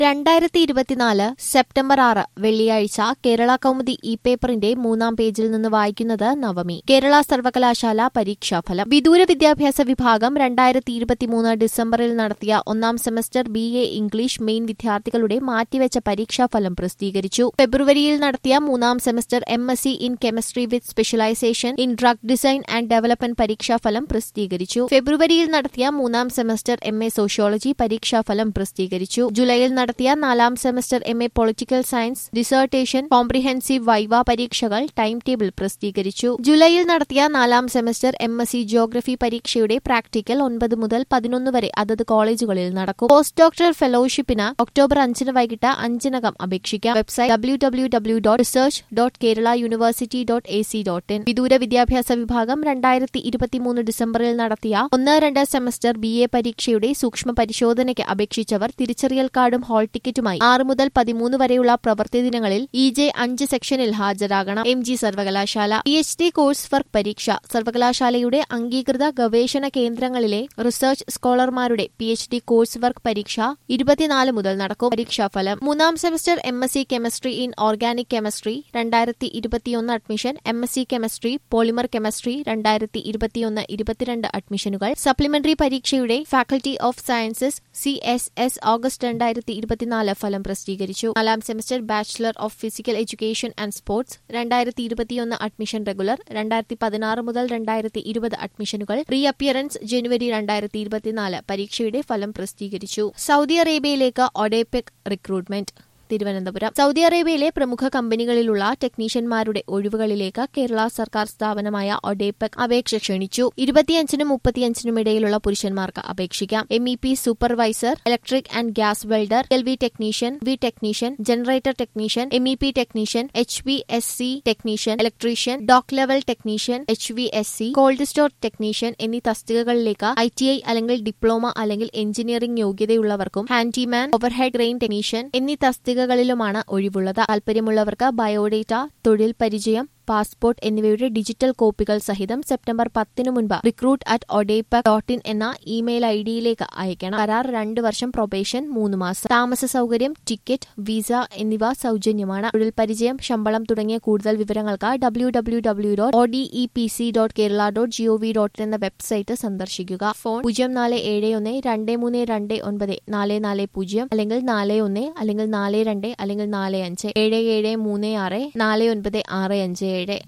രണ്ടായിരത്തി ഇരുപത്തിനാല് സെപ്റ്റംബർ ആറ് വെള്ളിയാഴ്ച കേരള കൗമുദി ഇ പേപ്പറിന്റെ മൂന്നാം പേജിൽ നിന്ന് വായിക്കുന്നത് നവമി കേരള സർവകലാശാല പരീക്ഷാഫലം വിദൂര വിദ്യാഭ്യാസ വിഭാഗം രണ്ടായിരത്തി ഇരുപത്തിമൂന്ന് ഡിസംബറിൽ നടത്തിയ ഒന്നാം semester B A English main വിദ്യാർത്ഥികളുടെ മാറ്റിവെച്ച പരീക്ഷാഫലം പ്രസിദ്ധീകരിച്ചു ഫെബ്രുവരിയിൽ നടത്തിയ മൂന്നാം semester M S C in chemistry with specialization in drug design and development പരീക്ഷാഫലം പ്രസിദ്ധീകരിച്ചു ഫെബ്രുവരിയിൽ നടത്തിയ മൂന്നാം സെമസ്റ്റർ എം എ സോഷ്യോളജി പരീക്ഷാഫലം പ്രസിദ്ധീകരിച്ചു ജൂലൈയിൽ നടത്തിയ നാലാം semester M A political science dissertation comprehensive viva പരീക്ഷകൾ ടൈം ടേബിൾ പ്രസിദ്ധീകരിച്ചു ജൂലൈയിൽ നടത്തിയ നാലാം semester M S C geography പരീക്ഷയുടെ പ്രാക്ടിക്കൽ ഒൻപത് മുതൽ പതിനൊന്ന് വരെ അതത് കോളേജുകളിൽ നടക്കും പോസ്റ്റ് ഡോക്ടർ ഫെലോഷിപ്പിന് ഒക്ടോബർ അഞ്ചിന് വൈകിട്ട് അഞ്ചിനകം അപേക്ഷിക്കാം website W W W dot research dot Kerala university dot A C dot in വിദൂര വിദ്യാഭ്യാസ വിഭാഗം രണ്ടായിരത്തി ഇരുപത്തിമൂന്ന് ഡിസംബറിൽ നടത്തിയ ഒന്ന് രണ്ട് സെമസ്റ്റർ ബി എ പരീക്ഷയുടെ സൂക്ഷ്മ പരിശോധനയ്ക്ക് അപേക്ഷിച്ചവർ തിരിച്ചറിയൽ കാർഡും ഹാൾ ടിക്കറ്റുമായി ആറ് മുതൽ പതിമൂന്ന് വരെയുള്ള പ്രവൃത്തി ദിനങ്ങളിൽ ഇ ജെ അഞ്ച് സെക്ഷനിൽ ഹാജരാകണം എം ജി സർവകലാശാല P H D course work പരീക്ഷ സർവകലാശാലയുടെ അംഗീകൃത ഗവേഷണ കേന്ദ്രങ്ങളിലെ റിസർച്ച് സ്കോളർമാരുടെ P H D course work പരീക്ഷ ഇരുപത്തിനാല് മുതൽ നടക്കും പരീക്ഷാഫലം മൂന്നാം semester M S C chemistry in organic chemistry രണ്ടായിരത്തി ഇരുപത്തിയൊന്ന് admission M S C chemistry polymer chemistry രണ്ടായിരത്തി ഇരുപത്തിയൊന്ന് ഇരുപത്തിരണ്ട് അഡ്മിഷനുകൾ സപ്ലിമെന്ററി പരീക്ഷയുടെ faculty of sciences C S S August രണ്ടായിരത്തി ഇരുപത്തിനാല് ഫലം പ്രസിദ്ധീകരിച്ചു നാലാം semester bachelor of physical education and sports രണ്ടായിരത്തി ഇരുപത്തിയൊന്ന് അഡ്മിഷൻ റെഗുലർ രണ്ടായിരത്തി പതിനാറ് മുതൽ രണ്ടായിരത്തി ഇരുപത് അഡ്മിഷനുകൾ റീ അപ്പിയറൻസ് ജനുവരി രണ്ടായിരത്തി ഇരുപത്തിനാല് പരീക്ഷയുടെ ഫലം പ്രസിദ്ധീകരിച്ചു സൗദി അറേബ്യയിലേക്ക് ഒഡേപെക് റിക്രൂട്ട്മെന്റ് തിരുവനന്തപുരം സൗദി അറേബ്യയിലെ പ്രമുഖ കമ്പനികളിലുള്ള ടെക്നീഷ്യന്മാരുടെ ഒഴിവുകളിലേക്ക് കേരള സർക്കാർ സ്ഥാപനമായ ഒഡേപെക് അപേക്ഷ ക്ഷണിച്ചു ഇരുപത്തിയഞ്ചിനും മുപ്പത്തിയഞ്ചിനും ഇടയിലുള്ള പുരുഷന്മാർക്ക് അപേക്ഷിക്കാം M E P supervisor electric and gas welder L V technician V technician generator technician M E P technician H V S C technician electrician dock level technician H V S C cold store technician എന്നീ തസ്തികകളിലേക്ക് I T I അല്ലെങ്കിൽ diploma അല്ലെങ്കിൽ engineering യോഗ്യതയുള്ളവർക്കും handyman overhead crane technician എന്നീ തസ്തികകളിലുമാണ് ഒഴിവുള്ളത് താൽപര്യമുള്ളവർക്ക് biodata തൊഴിൽ പരിചയം passport എന്നിവയുടെ ഡിജിറ്റൽ കോപ്പികൾ സഹിതം സെപ്റ്റംബർ പത്തിനു മുൻപ് recruit at ODEPC dot in എന്ന ഇമെയിൽ ഐ ഡിയിലേക്ക് അയക്കണം കരാർ രണ്ട് വർഷം പ്രൊബേഷൻ മൂന്ന് മാസം താമസ സൗകര്യം ടിക്കറ്റ് വിസ എന്നിവ സൗജന്യമാണ് തൊഴിൽ പരിചയം ശമ്പളം തുടങ്ങിയ കൂടുതൽ വിവരങ്ങൾക്ക് W W W dot O D E P C dot Kerala dot G O V dot എന്ന വെബ്സൈറ്റ് സന്ദർശിക്കുക ഫോൺ പൂജ്യം നാല് ഏഴ് ഒന്ന് രണ്ട് മൂന്ന് രണ്ട് ഒൻപത് നാല് നാല് പൂജ്യം അല്ലെങ്കിൽ നാല് ഒന്ന് അല്ലെങ്കിൽ നാല് രണ്ട് അല്ലെങ്കിൽ നാല് അഞ്ച് ഏഴ് ഏഴ് മൂന്ന് ആറ് നാല് ഒൻപത് ആറ് അഞ്ച് ഏഴ്